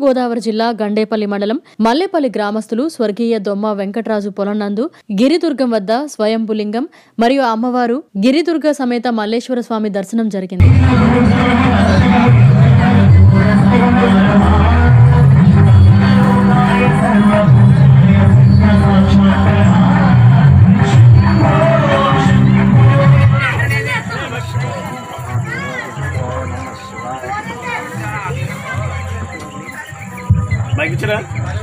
గోదావరి జిల్లా గండేపల్లి మండలం మల్లేపల్లి గ్రామస్తులు స్వర్గీయ దొమ్మ వెంకటరాజు పొలంనందు గిరిదుర్గం వద్ద స్వయంభులింగం మరియు అమ్మవారు గిరిదుర్గ సమేత మల్లేశ్వర స్వామి దర్శనం జరిగింది మైక్ ఇచ్చిరా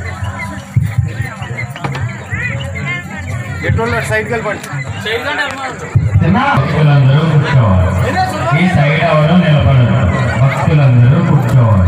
ఎటువంటి సైడ్కి వెళ్ళిపండి భక్తులందరూ కూర్చోవాలి ఈ సైడ్ ఎవరు నిలబడరు భక్తులందరూ కూర్చోవాలి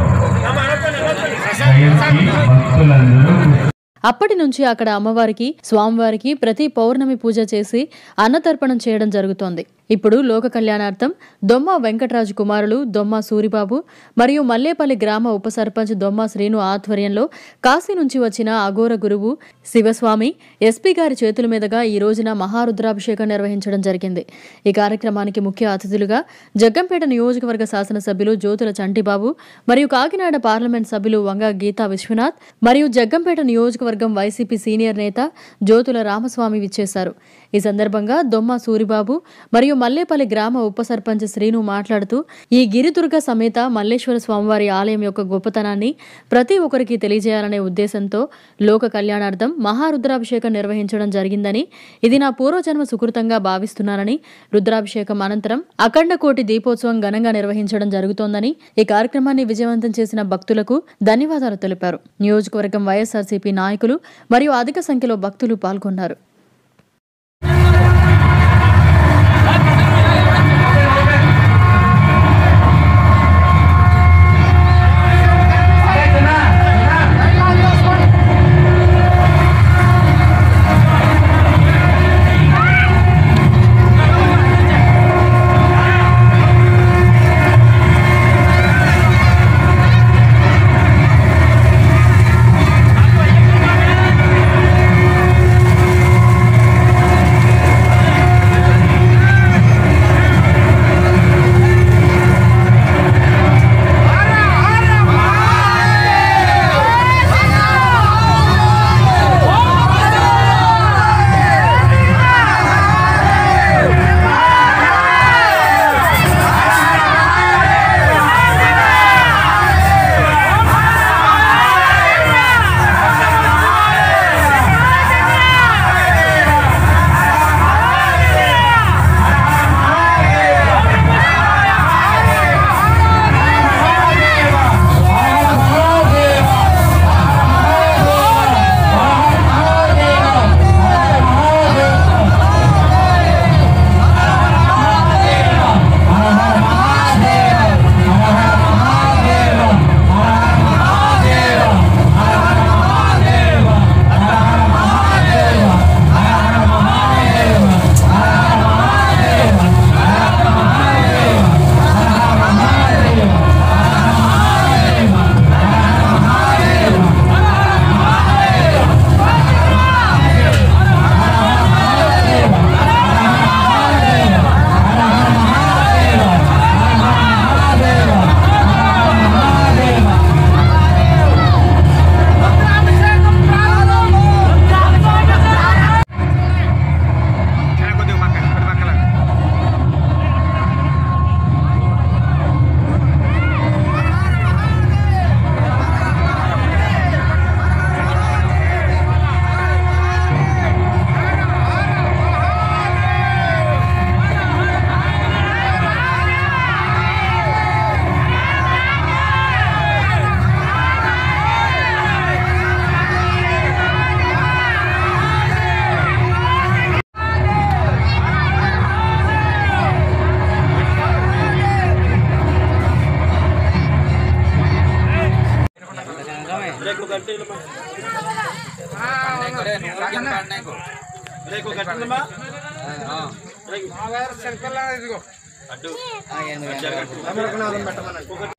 దయచేసి భక్తులందరూ కూర్చో- అప్పటి నుంచి అక్కడ అమ్మవారికి స్వామివారికి ప్రతి పౌర్ణమి పూజ చేసి అన్నతర్పణం చేయడం జరుగుతోంది ఇప్పుడు లోక కళ్యాణార్థం దొమ్మ వెంకటరాజు కుమారులు దొమ్మ సూరిబాబు మరియు మల్లేపల్లి గ్రామ ఉప సర్పంచ్ దొమ్మ శ్రీను ఆధ్వర్యంలో కాశీ నుంచి వచ్చిన అఘోర గురువు శివస్వామి ఎస్పీ గారి చేతుల మీదుగా ఈ రోజున మహారుద్రాభిషేకం నిర్వహించడం జరిగింది ఈ కార్యక్రమానికి ముఖ్య అతిథులుగా జగ్గంపేట నియోజకవర్గ శాసనసభ్యులు జ్యోతుల చంటిబాబు మరియు కాకినాడ పార్లమెంట్ సభ్యులు వంగ గీతా విశ్వనాథ్ మరియు జగ్గంపేట నియోజకవర్గం వైసీపీ సీనియర్ నేత జ్యోతుల రామస్వామి విచ్చేశారు ఈ సందర్భంగా దొమ్మ సూరిబాబు మరియు మల్లేపల్లి గ్రామ ఉప సర్పంచ్ శ్రీను మాట్లాడుతూ ఈ గిరిదుర్గ సమేత మల్లేశ్వర స్వామివారి ఆలయం యొక్క గొప్పతనాన్ని ప్రతి ఒక్కరికి తెలియజేయాలనే ఉద్దేశంతో లోక కళ్యాణార్థం మహారుద్రాభిషేకం నిర్వహించడం జరిగిందని ఇది నా పూర్వజన్మ సుకృతంగా భావిస్తున్నానని రుద్రాభిషేకం అనంతరం అఖండ కోటి దీపోత్సవం ఘనంగా నిర్వహించడం జరుగుతోందని ఈ కార్యక్రమాన్ని విజయవంతం చేసిన భక్తులకు ధన్యవాదాలు తెలిపారు నియోజకవర్గం వైఎస్ఆర్సీపీ నాయకులు మరియు అధిక సంఖ్యలో భక్తులు పాల్గొన్నారు కొద్దిగా పక్కన ఇటు పక్కన రేకు కట్టిలమ్మా రేకు కట్టిందమ్మా రేకు ఇదిగో అడ్డు కెమెరాకు నాదం పెట్టమన్నాడు